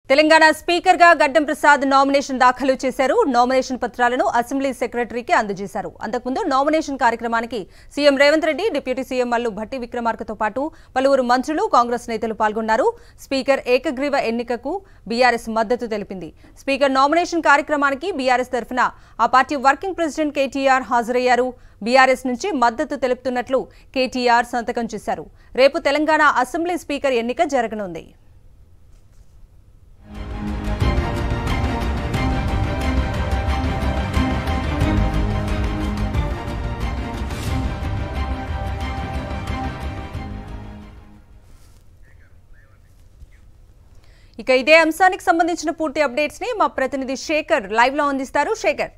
Telangana speaker గా గడ్డం Prasad nomination దాఖలు చేశారు నామినేషన్ పత్రాలను అసెంబ్లీ సెక్రటరీకి అందజేశారు అంతకుముందు నామినేషన్ కార్యక్రమానికి CM Revanth Reddy deputy CM Mallu Bhatti విక్రమార్కతో పాటు పలువురు మంత్రులు కాంగ్రెస్ నేతలు పాల్గొన్నారు స్పీకర్ ఏకగ్రీవ ఎన్నికకు బీఆర్ఎస్ మద్దతు తెలిపింది స్పీకర్ నామినేషన్ కార్యక్రమానికి బీఆర్ఎస్ తరఫున ఆ పార్టీ వర్కింగ్ ప్రెసిడెంట్ కేటీఆర్ హాజరయ్యారు బీఆర్ఎస్ నుంచి మద్దతు తెలుపుతున్నట్లు కేటీఆర్ సంతకం చేశారు రేపు తెలంగాణ అసెంబ్లీ స్పీకర్ ఎన్నిక జరగనుంది ఇక ఇదే అంశానికి సంబంధించిన పూర్తి అప్డేట్స్ ని మా ప్రతినిధి శేఖర్ లైవ్ లో అందిస్తారు శేఖర్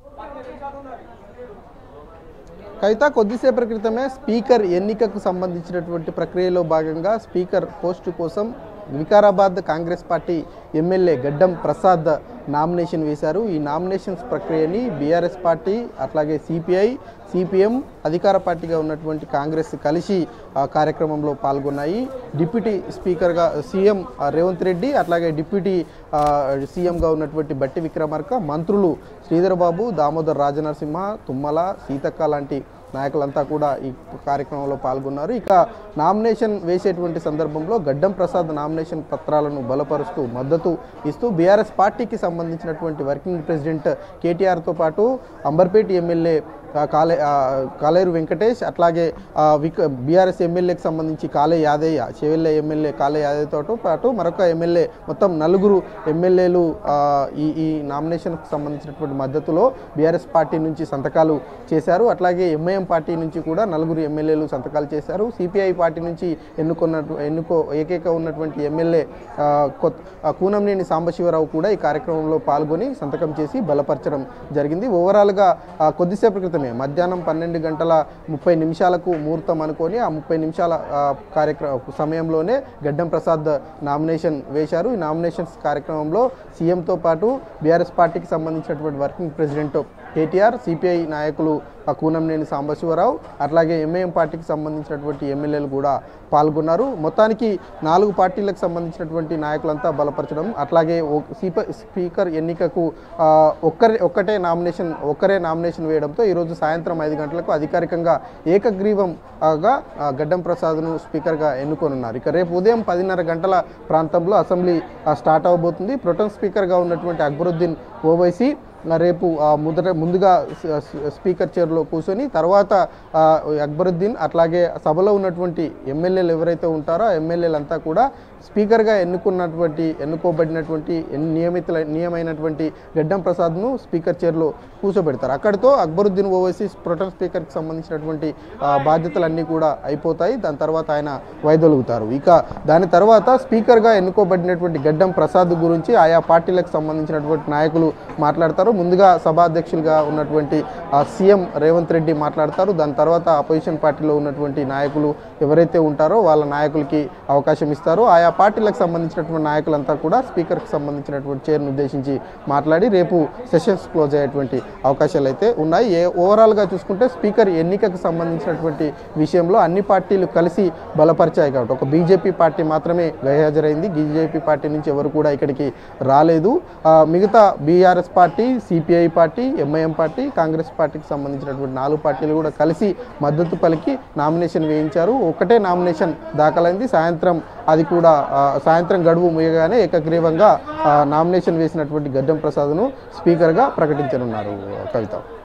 కవిత కొద్దిసేపటి క్రితమే స్పీకర్ ఎన్నికకు సంబంధించినటువంటి ప్రక్రియలో భాగంగా స్పీకర్ పోస్టు కోసం వికారాబాద్ కాంగ్రెస్ పార్టీ ఎమ్మెల్యే గడ్డం ప్రసాద్ నామినేషన్ వేశారు ఈ నామినేషన్స్ ప్రక్రియని బీఆర్ఎస్ పార్టీ అట్లాగే సిపిఐ సిపిఎం అధికార పార్టీగా ఉన్నటువంటి కాంగ్రెస్ కలిసి ఆ కార్యక్రమంలో పాల్గొన్నాయి డిప్యూటీ స్పీకర్గా సీఎం ఆ, రేవంత్ రెడ్డి అట్లాగే డిప్యూటీ ఆ, సీఎంగా ఉన్నటువంటి బట్టి విక్రమార్క మంత్రులు శ్రీధర్ బాబు దామోదర్ రాజనరసింహ తుమ్మల సీతక్క లాంటి నాయకులంతా కూడా ఈ కార్యక్రమంలో పాల్గొన్నారు ఇక నామినేషన్ వేసేటువంటి సందర్భంలో గడ్డం ప్రసాద్ నామినేషన్ పత్రాలను బలపరుస్తూ మద్దతు ఇస్తూ బీఆర్ఎస్ పార్టీకి సంబంధించినటువంటి వర్కింగ్ ప్రెసిడెంట్ కేటీఆర్తో పాటు అంబర్పేట ఎమ్మెల్యే ఆ, కాలే ఆ, కాలేరు వెంకటేష్ అట్లాగే ఆ, విక బీఆర్ఎస్ ఎమ్మెల్యేకి సంబంధించి కాలే యాదయ్య చెవెళ్ళ ఎమ్మెల్యే కాలే యాదయ్యతో పాటు మరొక ఎమ్మెల్యే మొత్తం నలుగురు ఎమ్మెల్యేలు ఆ, ఈ ఈ నామినేషన్కు సంబంధించినటువంటి మద్దతులో బీఆర్ఎస్ పార్టీ నుంచి సంతకాలు చేశారు అట్లాగే ఎంఐఎం పార్టీ నుంచి కూడా నలుగురు ఎమ్మెల్యేలు సంతకాలు చేశారు సిపిఐ పార్టీ నుంచి ఎన్నుకున్నట్టు ఎన్నుకో ఏకైక ఉన్నటువంటి ఎమ్మెల్యే ఆ, కొత్- ఆ, కూనంనేని సాంబశివరావు కూడా ఈ కార్యక్రమంలో పాల్గొని సంతకం చేసి బలపరచడం జరిగింది ఓవరాల్గా ఆ, కొద్దిసేపటి క్రితమే మధ్యాహ్నం పన్నెండు గంటల ముప్పై నిమిషాలకు ముహూర్తం అనుకొని ఆ ముప్పై నిమిషాల ఆ, కార్యక్రమ సమయంలోనే గడ్డం ప్రసాద్ నామినేషన్ వేశారు ఈ నామినేషన్స్ కార్యక్రమంలో సీఎంతో పాటు బీఆర్ఎస్ పార్టీకి సంబంధించినటువంటి వర్కింగ్ ప్రెసిడెంట్ కేటీఆర్ సిపిఐ నాయకులు ఆ కూనంనేని సాంబశివరావు అట్లాగే ఎంఐఎం పార్టీకి సంబంధించినటువంటి ఎమ్మెల్యేలు కూడా పాల్గొన్నారు మొత్తానికి నాలుగు పార్టీలకు సంబంధించినటువంటి నాయకులంతా బలపరచడం అట్లాగే ఓ- స్పీకర్ స్పీకర్ ఎన్నికకు ఆ, ఒక్కరే ఒక్కటే నామినేషన్ ఒక్కరే నామినేషన్ వేయడంతో ఈరోజు సాయంత్రం ఐదు గంటలకు అధికారికంగా ఏకగ్రీవంగా ఆ, గడ్డం ప్రసాద్ను స్పీకర్గా ఎన్నుకోనున్నారు ఇక రేపు ఉదయం పదిన్నర గంటల ప్రాంతంలో అసెంబ్లీ ఆ, స్టార్ట్ అవబోతుంది ప్రొటెం స్పీకర్గా ఉన్నటువంటి అక్బరుద్దీన్ ఓవైసీ రేపు ఆ, ముదట ముందుగా స- స- స్పీకర్ చైర్లో కూర్చొని తర్వాత ఆ, అక్బరుద్దీన్ అట్లాగే సభలో ఉన్నటువంటి ఎమ్మెల్యేలు ఎవరైతే ఉంటారో ఆ ఎమ్మెల్యేలంతా కూడా స్పీకర్గా ఎన్నుకున్నటువంటి ఎన్నుకోబడినటువంటి ఎన్- నియమితుల నియమైనటువంటి గడ్డం ప్రసాద్ను స్పీకర్ చైర్లో కూర్చోబెడతారు అక్కడితో అక్బరుద్దీన్ ఓవైసీ ప్రొటెం స్పీకర్కి సంబంధించినటువంటి ఆ, బాధ్యతలన్నీ కూడా అయిపోతాయి దాని తర్వాత ఆయన వైదొలుగుతారు ఇక దాని తర్వాత స్పీకర్గా ఎన్నుకోబడినటువంటి గడ్డం ప్రసాద్ గురించి ఆయా పార్టీలకు సంబంధించినటువంటి నాయకులు మాట్లాడతారు ముందుగా సభాధ్యక్షులుగా ఉన్నటువంటి ఆ, సీఎం రేవంత్ రెడ్డి మాట్లాడతారు దాని తర్వాత అపోజిషన్ పార్టీలో ఉన్నటువంటి నాయకులు ఎవరైతే ఉంటారో వాళ్ళ నాయకులకి అవకాశం ఇస్తారు ఆయా పార్టీలకు సంబంధించినటువంటి నాయకులంతా కూడా స్పీకర్కి సంబంధించినటువంటి చైర్ను ఉద్దేశించి మాట్లాడి రేపు సెషన్స్ క్లోజ్ అయ్యేటువంటి అవకాశాలు అయితే ఉన్నాయి ఏ ఓవరాల్గా చూసుకుంటే స్పీకర్ ఎన్నికకు సంబంధించినటువంటి విషయంలో అన్ని పార్టీలు కలిసి బలపరిచాయి కాబట్టి ఒక బీజేపీ పార్టీ మాత్రమే గైహాజరైంది బీజేపీ పార్టీ నుంచి ఎవరు కూడా ఇక్కడికి రాలేదు ఆ, మిగతా BRS party CPI party MIM party Congress పార్టీకి సంబంధించినటువంటి నాలుగు పార్టీలు కూడా కలిసి మద్దతు పలికి నామినేషన్ వేయించారు ఒకటే నామినేషన్ దాఖలైంది సాయంత్రం అది కూడా ఆ, సాయంత్రం గడువు ముయ్యగానే ఏకగ్రీవంగా ఆ, నామినేషన్ వేసినటువంటి గడ్డం ప్రసాద్ను స్పీకర్గా ప్రకటించనున్నారు కవిత